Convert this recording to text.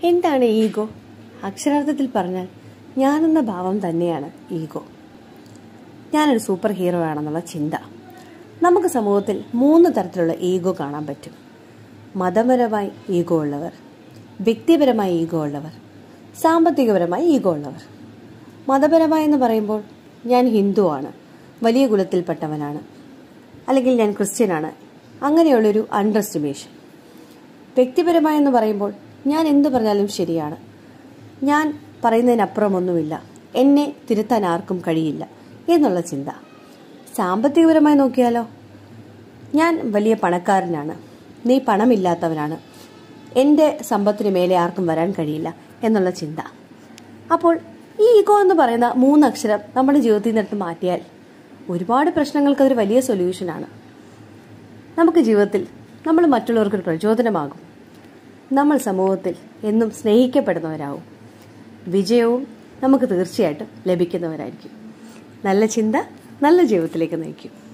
എന്താണ് ഈഗോ അക്ഷരാർത്ഥത്തിൽ പറഞ്ഞാൽ ഞാനെന്ന ഭാവം തന്നെയാണ് ഈഗോ ഞാനൊരു സൂപ്പർ ഹീറോ ആണെന്നുള്ള ചിന്ത നമുക്ക് സമൂഹത്തിൽ മൂന്ന് തരത്തിലുള്ള ഈഗോ കാണാൻ പറ്റും മതപരമായി ഈഗോ ഉള്ളവർ വ്യക്തിപരമായി ഈഗോ ഉള്ളവർ സാമ്പത്തികപരമായി ഈഗോ ഉള്ളവർ മതപരമായി എന്ന് പറയുമ്പോൾ ഞാൻ ഹിന്ദുവാണ് വലിയ കുലത്തിൽപ്പെട്ടവനാണ് അല്ലെങ്കിൽ ഞാൻ ക്രിസ്ത്യനാണ് അങ്ങനെയുള്ളൊരു അണ്ടർ എസ്റ്റിമേഷൻ വ്യക്തിപരമായെന്ന് പറയുമ്പോൾ ഞാൻ എന്തു പറഞ്ഞാലും ശരിയാണ് ഞാൻ പറയുന്നതിനപ്പുറമൊന്നുമില്ല എന്നെ തിരുത്താൻ ആർക്കും കഴിയില്ല എന്നുള്ള ചിന്ത സാമ്പത്തികപരമായി നോക്കിയാലോ ഞാൻ വലിയ പണക്കാരനാണ് നീ പണമില്ലാത്തവനാണ് എൻ്റെ സമ്പത്തിന് മേലെ ആർക്കും വരാൻ കഴിയില്ല എന്നുള്ള ചിന്ത അപ്പോൾ ഈ ഈഗോ എന്ന് പറയുന്ന മൂന്നക്ഷരം നമ്മുടെ ജീവിതത്തിൽ നിന്നെടുത്ത് മാറ്റിയാൽ ഒരുപാട് പ്രശ്നങ്ങൾക്ക് അതൊരു വലിയ സൊല്യൂഷനാണ് നമുക്ക് ജീവിതത്തിൽ നമ്മൾ മറ്റുള്ളവർക്ക് ഒരു പ്രചോദനമാകും നമ്മൾ സമൂഹത്തിൽ എന്നും സ്നേഹിക്കപ്പെടുന്നവരാവും വിജയവും നമുക്ക് തീർച്ചയായിട്ടും ലഭിക്കുന്നവരായിരിക്കും നല്ല ചിന്ത നല്ല ജീവിതത്തിലേക്ക് നയിക്കും